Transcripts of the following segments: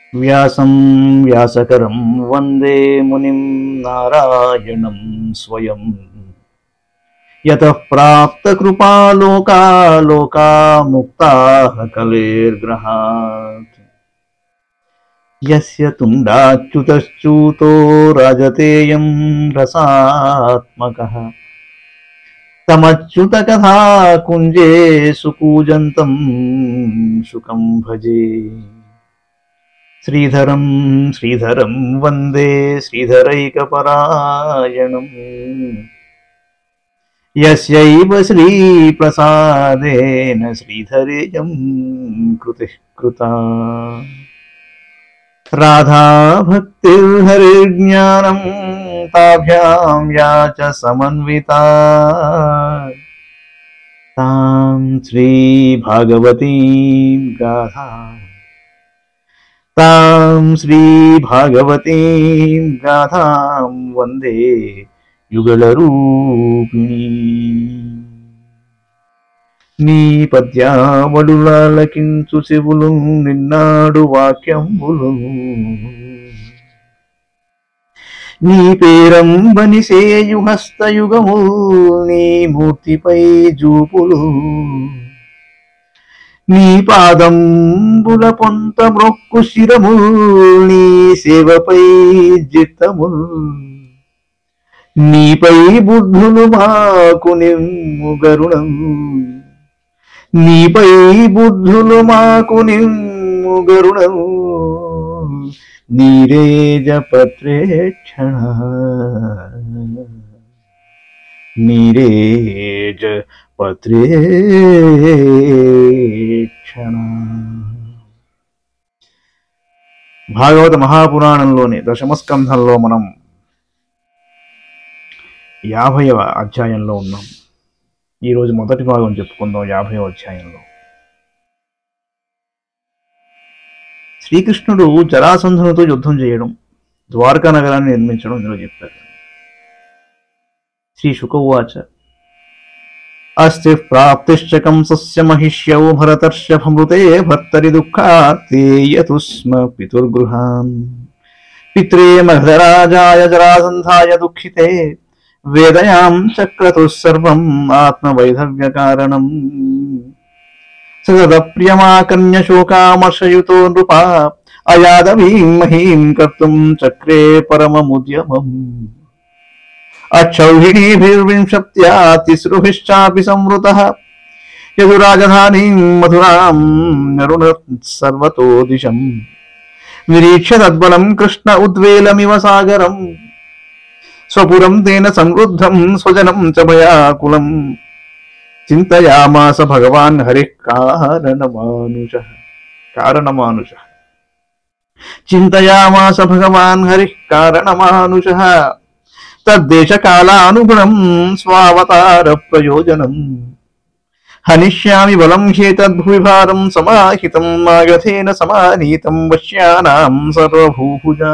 వ్యాసం వ్యాసకరం వందే మునిం నారాయణం స్వయం యతః ప్రాప్తకృపాలోకా లోకా ముక్తాః కలేర్గ్రహాత్ యస్య తుండాచ్యుతశ్చూతో రాజతేయం రసాత్మకः తమచ్యుతకథా కుంజే సుకూజంతం శుకం భజే శ్రీధరం శ్రీధరం వందే శ్రీధరైకపరాయణం యస్యైవ శ్రీప్రసాదేన శ్రీధరేయం కృతిః కృతా రాధా భక్తిర్హరిజ్ఞానం తాభ్యాం యా చ సమన్వితా తాం శ్రీ భాగవతీం గాథా తాం శ్రీ భాగవతీం గాథాం వందే యుగళరూపిణీ నీ పద్యావడులాలకించు శివులు నిన్నాడు వాక్యంబులు నీ పేరంబని సేయు హస్తయుగము నీ మూర్తిపై జూపులు నీ పాదంబుల పొంత మ్రొక్కు శిరము నీ సేవపై జిత్తము నీపై బుద్ధులు మాకు నిమ్ము గరుణం నీపై బుద్ధులు మాకు నిమ్ము గరుణం నీరేజ పత్రేక్షణ నీరేజ పత్రేక్షణ భాగవత మహాపురాణంలోని దశమస్కంధంలో మనం యాభైవ అధ్యాయంలో ఉన్నాం ఈరోజు మొదటి భాగం చెప్పుకుందాం యాభైవ అధ్యాయంలో శ్రీకృష్ణుడు జరాసంధునితో యుద్ధం చేయడం ద్వారకా నగరాన్ని నిర్మించడం ఇందులో చెప్పారు శ్రీ శుకవాచ అస్తి ప్రాప్తిశ్చ కంసస్య మహిష్యౌ భరతర్షభమృతే భర్తరి దుఃఖార్తే యతు స్మ పితుర్గృహాన్ పిత్రే మహధరాజాయ జరాసంధాయ దుఃఖితే వేదయాం చక్రతుః సర్వం ఆత్మవైధవ్యకారణం సదప్రియమాకన్య శోకామర్షయుతో నృపా అయాదవీం మహీం కర్తుం చక్రే పరమముద్యమం అక్షౌహిణీభిర్వింశత్యా తిసృభిశ్చాపి సంవృతः యదురాజధానీం మధురాం నరుణ సర్వతో దిశం నిరీక్ష్య తద్బలం కృష్ణ ఉద్వేలమివ సాగరం స్వపురం తేన సమృద్ధం స్వజనం చ మయాకులం చింతయామాస భగవాన్ హరి కారణమానుష కారణమానుష చింతయామాస భగవాన్ హరి కారణమానుష తద్దేశకాలానుగుణం స్వావతార ప్రయోజనం హనిష్యామి బలం హ్యేతద్భువిభారం సమాహితం మాగధేన సమానీతం వశ్యానాం సర్వభూభుజా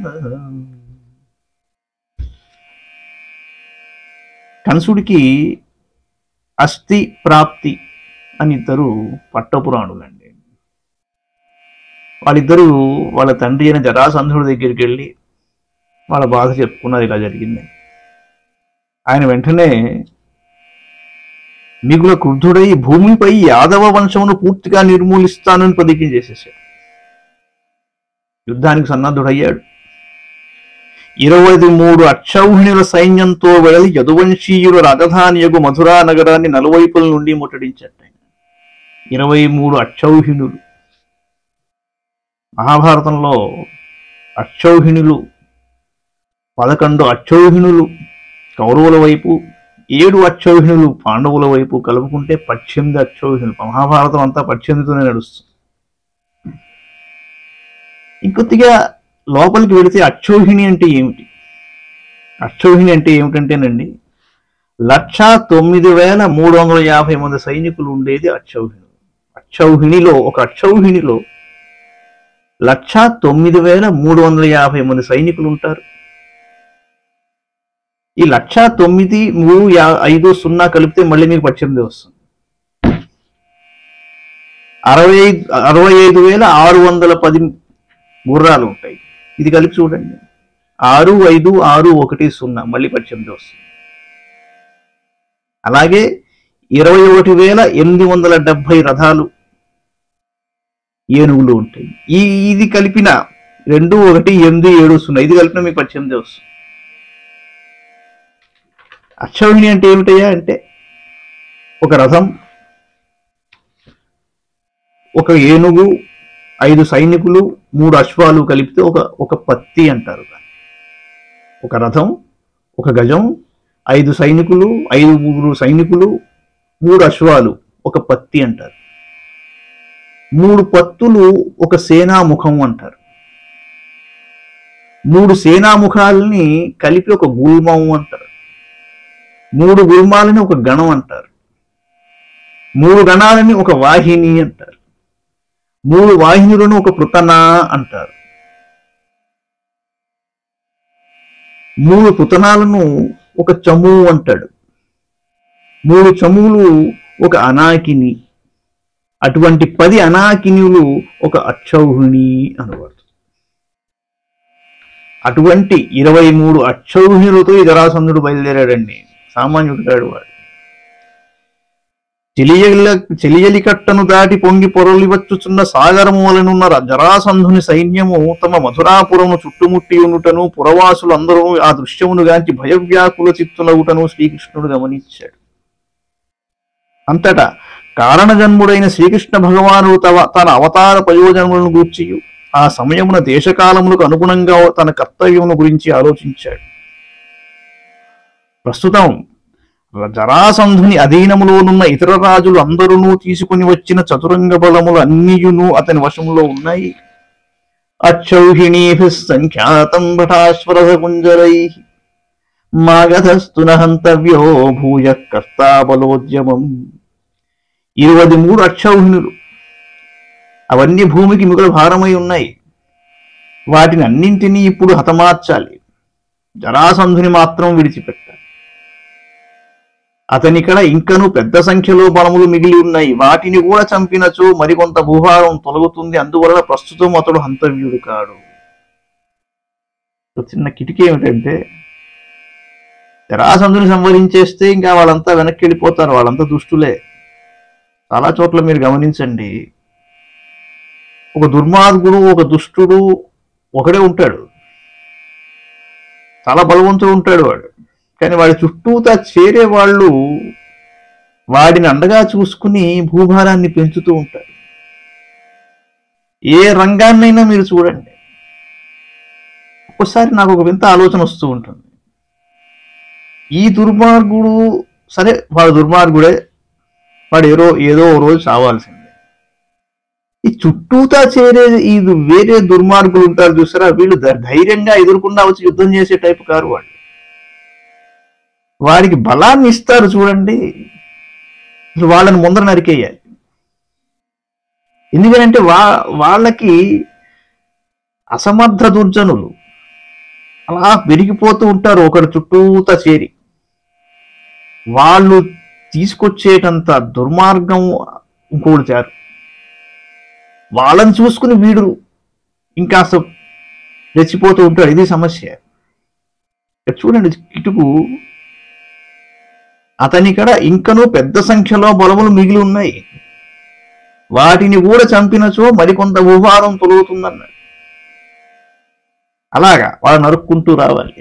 కంసుడికి అస్థి ప్రాప్తి అని ఇద్దరు పట్టపురాణులండి వాళ్ళిద్దరూ వాళ్ళ తండ్రి అయిన జరాసంధుడి దగ్గరికి వెళ్ళి వాళ్ళ బాధ చెప్పుకున్నారు ఇలా జరిగింది ఆయన వెంటనే మిగుల క్రుద్ధుడై భూమిపై యాదవ వంశమును పూర్తిగా నిర్మూలిస్తానని ప్రతిజ్ఞ చేసేసాడు యుద్ధానికి సన్నద్ధుడయ్యాడు ఇరవై మూడు అక్షౌహిణుల సైన్యంతో వెళలి యదువంశీయుల రాజధానియగు మధురా నగరాన్ని నలువైపుల నుండి ముట్టడించాడు ఆయన ఇరవై మూడు అక్షౌహిణులు మహాభారతంలో అక్షౌహిణులు పదకొండు అక్షౌహిణులు కౌరవుల వైపు ఏడు అక్షౌహిణులు పాండవుల వైపు కలుపుకుంటే పద్దెనిమిది అక్షౌహిణులు మహాభారతం అంతా పద్దెనిమిదితోనే నడుస్తుంది ఇంకొద్దిగా లోపలికి వెళితే అక్షౌహిణి అంటే ఏమిటి అక్షౌహిణి అంటే ఏమిటంటేనండి లక్ష తొమ్మిది వేల మూడు వందల యాభై మంది సైనికులు ఉండేది అక్షౌహిణి అక్షౌహిణిలో ఒక అక్షౌహిణిలో లక్ష తొమ్మిది వేల మూడు వందల యాభై మంది సైనికులు ఉంటారు ఈ లక్ష తొమ్మిది మూడు యా- ఐదు సున్నా కలిపితే మళ్ళీ మీకు పద్దెనిమిది వస్తుంది అరవై ఐదు అరవై ఐదు వేల ఆరు వందల పది గుర్రాలు ఉంటాయి ఇది కలిపి చూడండి ఆరు ఐదు ఆరు ఒకటి సున్నా మళ్ళీ పద్దెనిమిది వస్తుంది అలాగే ఇరవై ఒకటి వేల ఎనిమిది వందల డెబ్బై రథాలు ఏనుగులు ఉంటాయి ఈ ఇది కలిపిన రెండు ఒకటి ఎనిమిది ఏడు సున్నా ఇది కలిపిన మీకు పద్దెనిమిది వస్తుంది అక్షౌహిణి అంటే ఏమిటయ్యా అంటే ఒక రథం ఒక ఏనుగు ఐదు సైనికులు మూడు అశ్వాలు కలిపితే ఒక ఒక పత్తి అంటారు దాన్ని. ఒక రథం ఒక గజం ఐదు సైనికులు ఐదు ముగ్గురు సైనికులు మూడు అశ్వాలు ఒక పత్తి అంటారు మూడు పత్తులు ఒక సేనాముఖం అంటారు మూడు సేనాముఖాలని కలిపి ఒక గుల్మం అంటారు మూడు గుల్మాలని ఒక గణం అంటారు మూడు గణాలని ఒక వాహిని అంటారు మూడు వాహినులను ఒక పృతన అంటారు మూడు పుతనాలను ఒక చము అంటాడు మూడు చమువులు ఒక అనాకిని అటువంటి పది అనాకినులు ఒక అక్షౌహిణి అనబడుతుంది అటువంటి ఇరవై మూడు అక్షౌహిణులతో ఈ జరాసంధుడు బయలుదేరాడండి సామాన్యుడు కాడు వాడు చెలియల చెలియలి కట్టను దాటి పొంగి పొరలివచ్చుచున్న సాగరము వలనున్న ర- జరాసంధుని సైన్యము తమ మధురాపురము చుట్టుముట్టి ఉండుటను పురవాసులందరూ ఆ దృశ్యమును గాంచి భయవ్యాకుల చిత్తులవుటను శ్రీకృష్ణుడు గమనించాడు అంతటా కారణజన్ముడైన శ్రీకృష్ణ భగవానుడు తవ తన అవతార ప్రయోజనములను గూర్చి ఆ సమయమున దేశకాలములకు అనుగుణంగా తన కర్తవ్యమును గురించి ఆలోచించాడు ప్రస్తుతం జరాసంధుని అధీనములోనున్న ఇతర రాజులు అందరూ తీసుకుని వచ్చిన చతురంగ బలములు అన్నియును అతని వశములో ఉన్నాయి అక్షౌహిణీభి సంఖ్యాతం భటాశ్వరథ కుంజరై మాగధస్తు హంతవ్యో భూయ కర్తా బలోద్యమం ఇరవై మూడు అక్షౌహిణులు అవన్నీ భూమికి మిగుల భారమై ఉన్నాయి వాటిని అన్నింటినీ ఇప్పుడు హతమార్చాలి జరాసంధుని మాత్రం విడిచిపెట్టాలి అతనికడ ఇంకను పెద్ద సంఖ్యలో బలములు మిగిలి ఉన్నాయి వాటిని కూడా చంపినచో మరికొంత భూభారం తొలగుతుంది అందువలన ప్రస్తుతం అతడు హంతవ్యుడు కాడు ఒక చిన్న కిటికీ ఏమిటంటే జరాసంధుని సంవరించేస్తే ఇంకా వాళ్ళంతా వెనక్కి వెళ్ళిపోతారు వాళ్ళంతా దుష్టులే చాలా చోట్ల మీరు గమనించండి ఒక దుర్మార్గుడు ఒక దుష్టుడు ఒకడే ఉంటాడు చాలా బలవంతుడు ఉంటాడు వాడు కానీ వాడి చుట్టూతా చేరే వాళ్ళు వాడిని అండగా చూసుకుని భూభారాన్ని పెంచుతూ ఉంటారు ఏ రంగాన్నైనా మీరు చూడండి ఒక్కోసారి నాకు ఒక వింత ఆలోచన వస్తూ ఉంటుంది ఈ దుర్మార్గుడు సరే వాడు దుర్మార్గుడే వాడు ఏదో ఏదో ఓ రోజు చావాల్సిందే ఈ చుట్టూతా చేరే ఈ వేరే దుర్మార్గులు ఉంటారు చూసారా వీళ్ళు ధై- ధైర్యంగా ఎదుర్కొండా వచ్చి యుద్ధం చేసే టైపు కారు వాళ్ళు వాడికి బలాన్ని ఇస్తారు చూడండి అసలు వాళ్ళని ముందర నరికేయాలి ఎందుకంటే వా వాళ్ళకి అసమర్థ దుర్జనులు అలా పెరిగిపోతూ ఉంటారు ఒకరి చుట్టూతా చేరి వాళ్ళు తీసుకొచ్చేటంత దుర్మార్గం ఇంకోటి చారు వాళ్ళని చూసుకుని వీడు ఇంకాస్త రెచ్చిపోతూ ఉంటాడు ఇది సమస్య ఇక్కడ చూడండి కిటుకు అతనికడ ఇంకనూ పెద్ద సంఖ్యలో బలములు మిగిలి ఉన్నాయి వాటిని కూడా చంపినచో మరికొంత భూభారం తొలుగుతుందన్నాడు అలాగా వాళ్ళు నరుక్కుంటూ రావాలి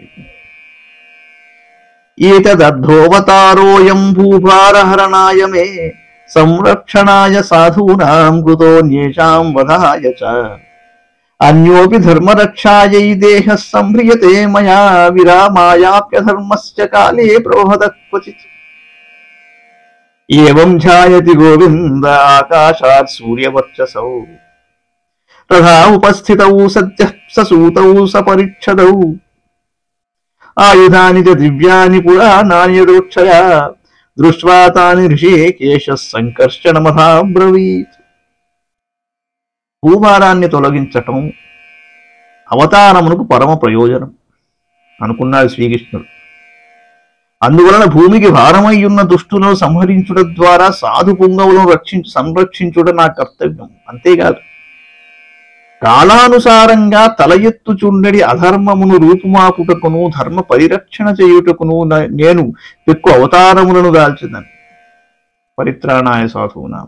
ఏతదర్ధోవతారోయం భూభారహరణాయ మే సంరక్షణాయ సాధూనాం కృతోన్యేషాం వధాయ చ అన్యోపి ధర్మరక్షాయై దేహ సంభ్రియతే మయా విరామాయాప్యధర్మస్య కాలే ప్రవహద క్వచిత్ ఏవం ఛాయతి గోవింద ఆకాశాత్ సూర్యవర్చసౌ తథా ఉపస్థితౌ సత్య సూతౌ సపరిచ్ఛదౌ ఆయుధాని చ దివ్యాని పురాణాని యదోక్షయా దృష్ట్వా తాని ఋషికేశ సంకర్షణమథాబ్రవీత్ భూభారాన్ని తొలగించటం అవతారమునకు పరమ ప్రయోజనం అనుకున్నాడు శ్రీకృష్ణుడు అందువలన భూమికి భారమై ఉన్న దుష్టులను సంహరించుట ద్వారా సాధు పుంగవులను రక్షించు సంరక్షించుట నా కర్తవ్యం అంతేకాదు కాలానుసారంగా తల ఎత్తుచుండడి అధర్మమును రూపుమాపుటకును ధర్మ పరిరక్షణ చేయుటకును న- నేను ఎక్కువ అవతారములను దాల్చిదని పరిత్రాణాయ సాధువునా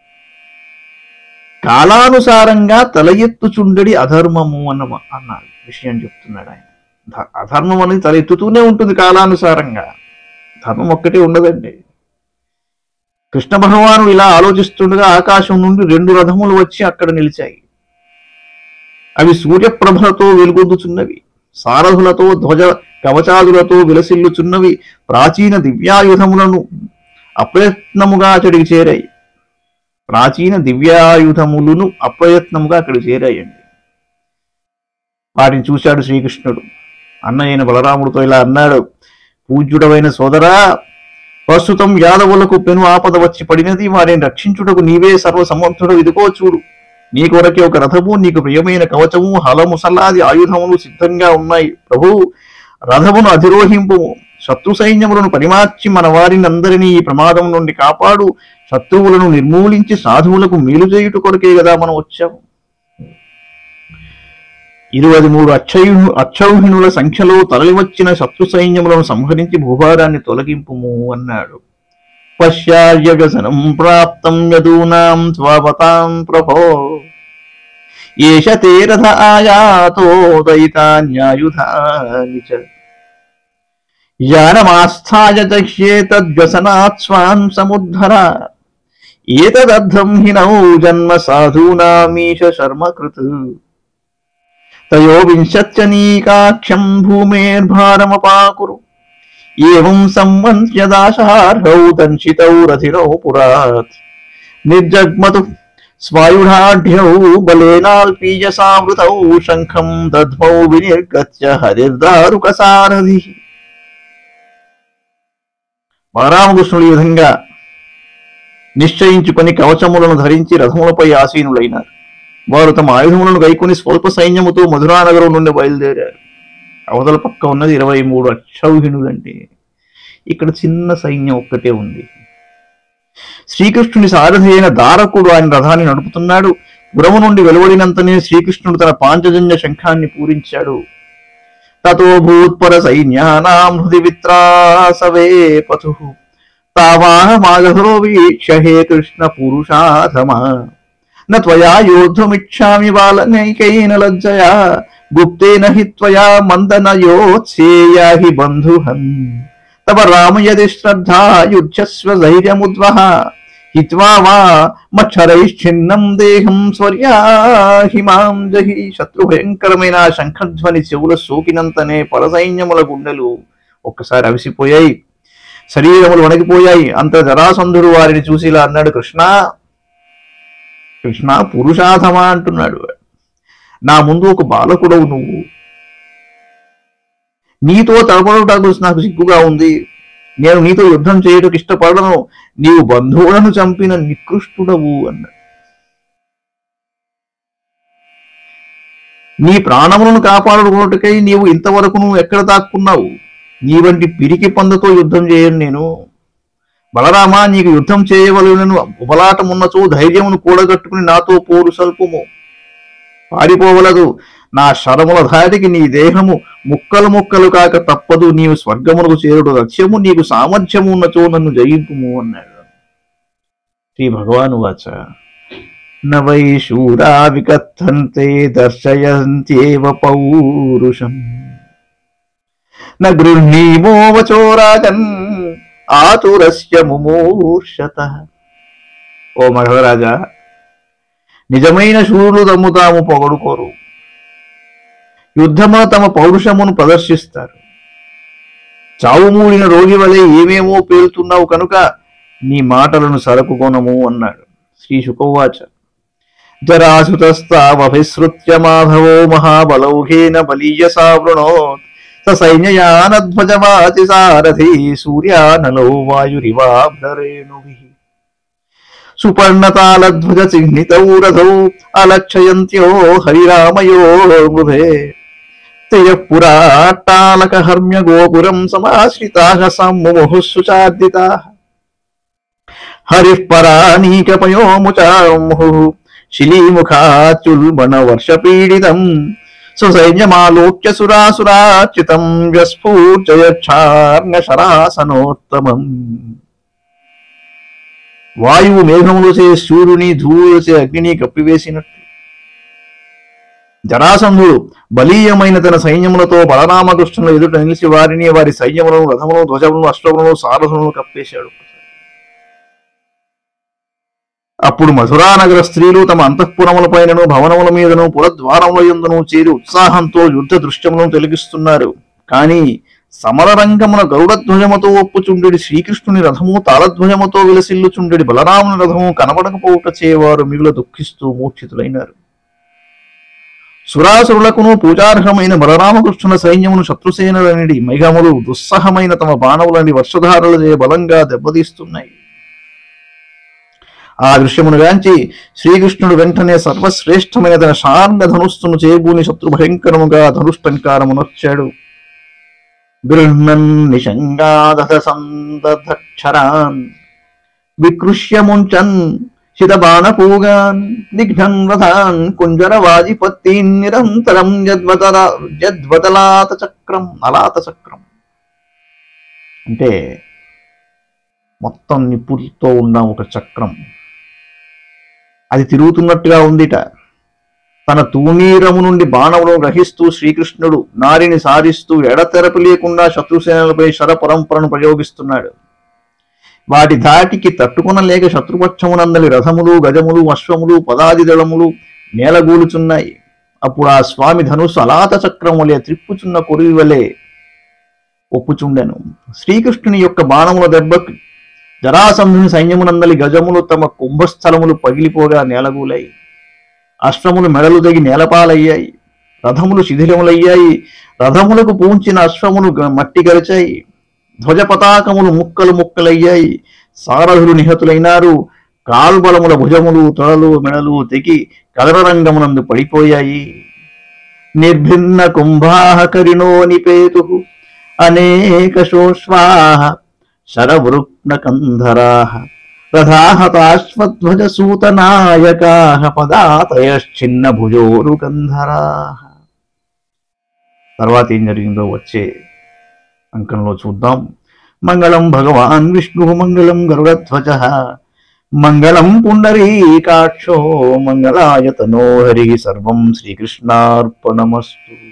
కాలానుసారంగా తల ఎత్తుచుండడి అధర్మము అన్న అన్న విషయం చెప్తున్నాడు ఆయన ధ- అధర్మం అనేది తల ఎత్తుతూనే ఉంటుంది కాలానుసారంగా ధర్మం ఒక్కటే ఉండదండి కృష్ణ భగవానుడు ఇలా ఆలోచిస్తుండగా ఆకాశం నుండి రెండు రథములు వచ్చి అక్కడ నిలిచాయి అవి సూర్యప్రభలతో వెలుగొందుచున్నవి సారథులతో ధ్వజ కవచాదులతో విలసిల్లుచున్నవి ప్రాచీన దివ్యాయుధములను అప్రయత్నముగా అతడికి చేరాయి ప్రాచీన దివ్యాయుధములను అప్రయత్నముగా అక్కడికి చేరాయండి వాటిని చూశాడు శ్రీకృష్ణుడు అన్నయ్యన బలరాముడితో ఇలా అన్నాడు పూజ్యుడవైన సోదరా ప్రస్తుతం యాదవులకు పెను ఆపద వచ్చి పడినది వారిని రక్షించుటకు నీవే సర్వసమర్థుడు ఇదిగో చూడు నీ కొరకే ఒక రథము నీకు ప్రియమైన కవచము హలముసల్లాది ఆయుధములు సిద్ధంగా ఉన్నాయి ప్రభు రథమును అధిరోహింపు శత్రు సైన్యములను పరిమార్చి మన వారిని అందరినీ ఈ ప్రమాదం నుండి కాపాడు శత్రువులను నిర్మూలించి సాధువులకు మేలు చేయుట కొరకే కదా మనం వచ్చాము ఇరవై మూడు అక్షయు అక్షౌహిణుల సంఖ్యలో తరలివచ్చిన శత్రు సైన్యములను సంహరించి భూభారాన్ని తొలగింపుము అన్నాడు పశ్చార్య వ్యసనం ప్రాప్తం యదూనాం స్వవతాం ప్రభో ఏష తే రథ ఆయాతో దయితాన్యాయుధాని చ యానమాస్థాయ దహ్యేతద్వ్యసనాత్ స్వాన్ సముద్ధర ఏతదర్థం హినౌ జన్మ సాధూనామీశ శర్మ కృత్ తయోవింశత్యనీకాఖ్యం భూమేర్భారమపాకురు ఏం సంవంత్యదాశార్హౌ దంశితౌ రథిరౌ పురాత్ నిర్జగ్మతు స్వాయుఢాఢ్యౌ బలేనాల్పీయసావృతౌ శంఖం దద్మౌ వినిర్గత్య హరిర్దారుకసారథి బలరామకృష్ణుడు ఈ విధంగా నిశ్చయించుకొని కవచములను ధరించి రథములపై ఆసీనులైనారు వారు తమ ఆయుధములను గైకొని స్వల్ప సైన్యముతో మధురానగరం నుండి బయలుదేరారు అవతల పక్క ఉన్నది ఇరవై మూడు అక్షౌహిణులంటే ఇక్కడ చిన్న సైన్యం ఒక్కటే ఉంది శ్రీకృష్ణుని సారథి అయిన దారకుడు ఆయన రథాన్ని నడుపుతున్నాడు పురము నుండి వెలువడినంతనే శ్రీకృష్ణుడు తన పాంచజన్య శంఖాన్ని పూరించాడు తతో భూత్పర సైన్యానాం హృది విత్రాసవే పథు తావాహమాగహో వీక్ష్య హే కృష్ణ పురుషాధమా न त्वया योद्धुमिच्छामि बालनैकेन लज्जया गुप्तेन हि त्वया मन्दनयोत्सेया हि बन्धुहन् तव राम यदि श्रद्धा युध्यस्व धैर्यमुद्वः हित्वा वा మచ్చరైశ్చిన్నం దేహం స్వర్యాహిమాం జహి శత్రుభయంకరమైన ఆ శంఖధ్వని చెవుల సోకినంతనే పరసైన్యముల గుండెలు ఒక్కసారి అవిసిపోయాయి శరీరములు వణికిపోయాయి అంత జరాసంధుడు వారిని చూసి ఇలా అన్నాడు కృష్ణ కృష్ణ పురుషాధమా అంటున్నాడు నా ముందు ఒక బాలకుడవు నువ్వు నీతో తలపడటకు నాకు సిగ్గుగా ఉంది నేను నీతో యుద్ధం చేయటకు ఇష్టపడను నీవు బంధువులను చంపిన నికృష్టుడవు అన్నాడు నీ ప్రాణములను కాపాడుకోవటకై నీవు ఇంతవరకు నువ్వు ఎక్కడ దాక్కున్నావు నీ వంటి పిరికి పందుతో యుద్ధం చేయను నేను బలరామా నీకు యుద్ధం చేయవలనను ఉబలాటం ఉన్నచో ధైర్యమును కూడగట్టుకుని నాతో పోరు సల్పుము పారిపోవలదు నా శరముల ధాటికి నీ దేహము ముక్కలు ముక్కలు కాక తప్పదు నీవు స్వర్గమునకు చేరుడు లక్ష్యము నీకు సామర్థ్యము ఉన్నచో నన్ను జయింపుము అన్నాడు శ్రీ భగవాను వాచ నవై శూరా వికథంతే దర్శయంత్యేవ పౌరుషం న గృహ్ణీమో వచో రాజన్ ఆతురస్య ముమూర్షత ఓ మగధరాజా నిజమైన శూరులు తమ్ము తాము పొగడుకోరు యుద్ధమున తమ పౌరుషమును ప్రదర్శిస్తారు చావుమూడిన రోగి వలె ఏమేమో పేలుతున్నావు కనుక నీ మాటలను సరకుకొనము అన్నాడు శ్రీ శుకవాచ జరాసుతస్తావభిసృత్య మాధవో మహాబలౌఘేన బలీయసావృణోత్ స సైన్యయానధ్వజవాచి సారథి సూర్యానలో వాయురివాభ్రరేణుభిః సుపర్ణతాళధ్వజ చిహ్నితౌ రథౌ అలక్షయంత్యో హరిరామయో మృధే తయఃపురాట్టాలక హర్మ్య గోపురం సమాశ్రితాః సమ్ముముః సుచార్దితాః హరిః పరానీకపయోముచాముః శిలీముఖాచుల్బణ వర్షపీడితం సుసైన్యమాలోక్య సురాసురాచ్యుతం వ్యస్ఫూర్జయక్షార్ణ శరాసనోత్తమం వాయువు మేఘములచే సూర్యుని ధూళిచే అగ్నిని కప్పివేసినట్లు జరాసంధుడు బలీయమైన తన సైన్యములతో బలరామకృష్ణుల ఎదుట నిలిచి వారిని వారి సైన్యములను రథములను ధ్వజములను అశ్వములను సారథులను కప్పేశాడు అప్పుడు మధురానగర స్త్రీలు తమ అంతఃపురములపైనను భవనముల మీదను పురద్వారముల యందును చేరి ఉత్సాహంతో యుద్ధ దృశ్యములను తొలగిస్తున్నారు కానీ సమరరంగమున గరుడ ధ్వజముతో ఒప్పుచుండెడి శ్రీకృష్ణుని రథము తాళధ్వజముతో విలసిల్లుచుండెడి బలరాముని రథము కనబడకపోవుట చేవారు మిగుల దుఃఖిస్తూ మూర్ఛితులైనారు సురాసురులకును పూజార్హమైన బలరామకృష్ణుల సైన్యమును శత్రుసేనులనిడి మేఘములు దుస్సహమైన తమ బాణములని వర్షధారలచే బలంగా దెబ్బతీస్తున్నాయి ఆ దృశ్యమును గాంచి శ్రీకృష్ణుడు వెంటనే సర్వశ్రేష్టమైన తన శార్ంగ ధనుస్సును చేబూని శత్రు భయంకరముగా ధనుష్టంకారమునొచ్చాడు గృహ్ణన్ నిశంగాదధ సందధక్షరాన్ వికృష్యముంచన్ శితబాణపూగాన్ దిగ్ధన్ రథాన్ కుంజర వాజిపత్తీన్ నిరంతరం యద్వతల యద్వతలాత చక్రం అలాత చక్రం అంటే మొత్తం నిప్పులతో ఉన్న ఒక చక్రం అది తిరుగుతున్నట్టుగా ఉందిట తన తూణీరము నుండి బాణమును గ్రహిస్తూ శ్రీకృష్ణుడు నారిని సారిస్తూ ఎడతెరపు లేకుండా శత్రుసేనలపై శర పరంపరను ప్రయోగిస్తున్నాడు వాటి ధాటికి తట్టుకొనలేక శత్రుపక్షమునందలి రథములు గజములు అశ్వములు పదాది దళములు నేలగూలుచున్నాయి అప్పుడు ఆ స్వామి ధనుస్సు అలాత చక్రం వలె త్రిప్పుచున్న కొరివి వలె ఒప్పుచుండెను శ్రీకృష్ణుని యొక్క బాణముల దెబ్బకి జరాసంధుని సైన్యమునందలి గజములు తమ కుంభస్థలములు పగిలిపోగా నేలగూలాయి అశ్వములు మెడలు తెగి నేలపాలయ్యాయి రథములు శిథిలములయ్యాయి రథములకు పూంచిన అశ్వములు గ- మట్టి గరిచాయి ధ్వజ పతాకములు ముక్కలు ముక్కలయ్యాయి సారథులు నిహతులైనారు కాల్బలముల భుజములు తొడలు మెడలు తెగి కదరరంగమునందు పడిపోయాయి నిర్భిన్న కుంభాహకరిణో నిపేతు అనేక శోష్వాహ శరవృక్న కంధరాహ రథాహతాశ్వధ్వజ సూతనాయకాహ పదాతయశ్చిన్న భుజోరు కంధరాహ తర్వాత ఏం జరిగిందో వచ్చే అంకంలో చూద్దాం మంగళం భగవాన్ విష్ణు మంగళం గరుడధ్వజ మంగళం పుండరీకాక్షో మంగళాయతనో హరి సర్వం శ్రీకృష్ణార్పణమస్తు